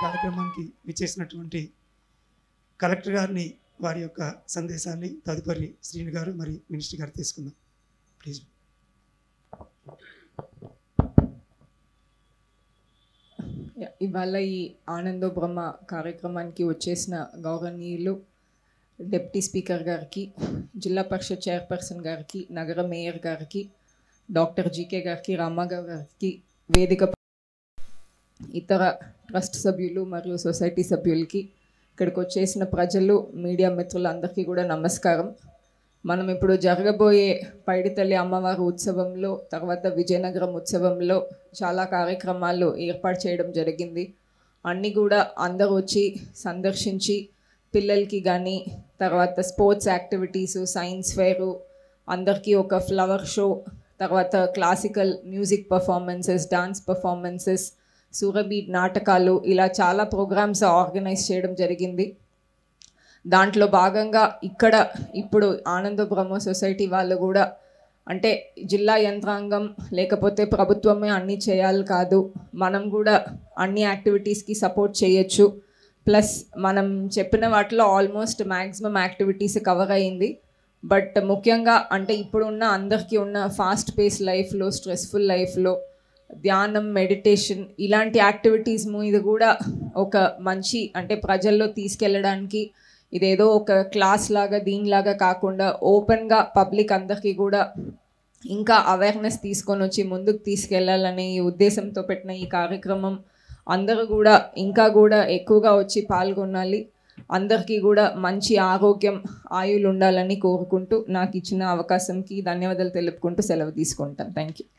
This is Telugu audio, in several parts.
కార్యక్రమానికి విచ్చేసినటువంటి కలెక్టర్ గారిని వారి యొక్క సందేశాన్ని తదుపరి శ్రీని గారు మరి మినిస్టర్ గారు తీసుకుందాం ప్లీజ్ ఇవాళ ఈ ఆనందో బ్రహ్మ కార్యక్రమానికి వచ్చేసిన గౌరవనీయులు డిప్యూటీ స్పీకర్ గారికి జిల్లా పరిషత్ చైర్పర్సన్ గారికి నగర మేయర్ గారికి డాక్టర్ జీకే గారికి రామారావు గారికి వేదిక ఇతర ట్రస్ట్ సభ్యులు మరియు సొసైటీ సభ్యులకి ఇక్కడికి వచ్చేసిన ప్రజలు మీడియా మిత్రులందరికీ కూడా నమస్కారం మనం ఇప్పుడు జరగబోయే పైడితల్లి అమ్మవారి ఉత్సవంలో తర్వాత విజయనగరం ఉత్సవంలో చాలా కార్యక్రమాలు ఏర్పాటు చేయడం జరిగింది అన్నీ కూడా అందరూ వచ్చి సందర్శించి పిల్లలకి కానీ తర్వాత స్పోర్ట్స్ యాక్టివిటీస్ సైన్స్ ఫేరు అందరికీ ఒక ఫ్లవర్ షో తర్వాత classical music performances dance performances Surabhi నాటకాలు ఇలా చాలా ప్రోగ్రామ్స్ ఆర్గనైజ్ చేయడం జరిగింది దాంట్లో భాగంగా ఇక్కడ ఇప్పుడు ఆనంద బ్రహ్మ సొసైటీ వాళ్ళు కూడా అంటే జిల్లా యంత్రాంగం లేకపోతే ప్రభుత్వమే అన్నీ చేయాలి కాదు మనం కూడా అన్ని యాక్టివిటీస్కి సపోర్ట్ చేయొచ్చు ప్లస్ మనం చెప్పిన వాటిలో ఆల్మోస్ట్ మ్యాక్సిమం యాక్టివిటీస్ కవర్ అయ్యింది బట్ ముఖ్యంగా అంటే ఇప్పుడున్న అందరికీ ఉన్న ఫాస్ట్ పేస్ లైఫ్లో స్ట్రెస్ఫుల్ లైఫ్లో ధ్యానం మెడిటేషన్ ఇలాంటి యాక్టివిటీస్ మీద కూడా ఒక మంచి అంటే ప్రజల్లో తీసుకెళ్ళడానికి ఇదేదో ఒక క్లాస్ లాగా దీనిలాగా కాకుండా ఓపెన్గా పబ్లిక్ అందరికీ కూడా ఇంకా అవేర్నెస్ తీసుకొని వచ్చి ముందుకు తీసుకెళ్లాలనే ఈ ఉద్దేశంతో పెట్టిన ఈ కార్యక్రమం అందరూ కూడా ఇంకా కూడా ఎక్కువగా వచ్చి పాల్గొనాలి అందరికీ కూడా మంచి ఆరోగ్యం ఆయులు ఉండాలని కోరుకుంటూ నాకు ఇచ్చిన అవకాశంకి ధన్యవాదాలు తెలుపుకుంటూ సెలవు తీసుకుంటాను thank you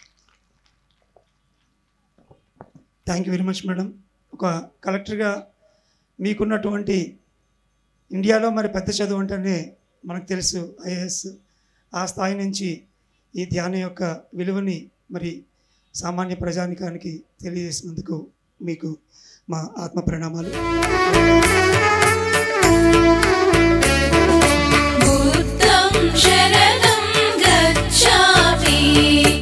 thank you very much madam ఒక కలెక్టర్గా మీకున్నటువంటి ఇండియాలో మరి పెద్ద చదువు అంటేనే మనకు తెలుసు ఐఏఎస్ ఆ స్థాయి నుంచి ఈ ధ్యానం యొక్క విలువని మరి సామాన్య ప్రజానికానికి తెలియజేసినందుకు మీకు మా ఆత్మ ప్రణామాలు बुद्धं शरणं गच्छामि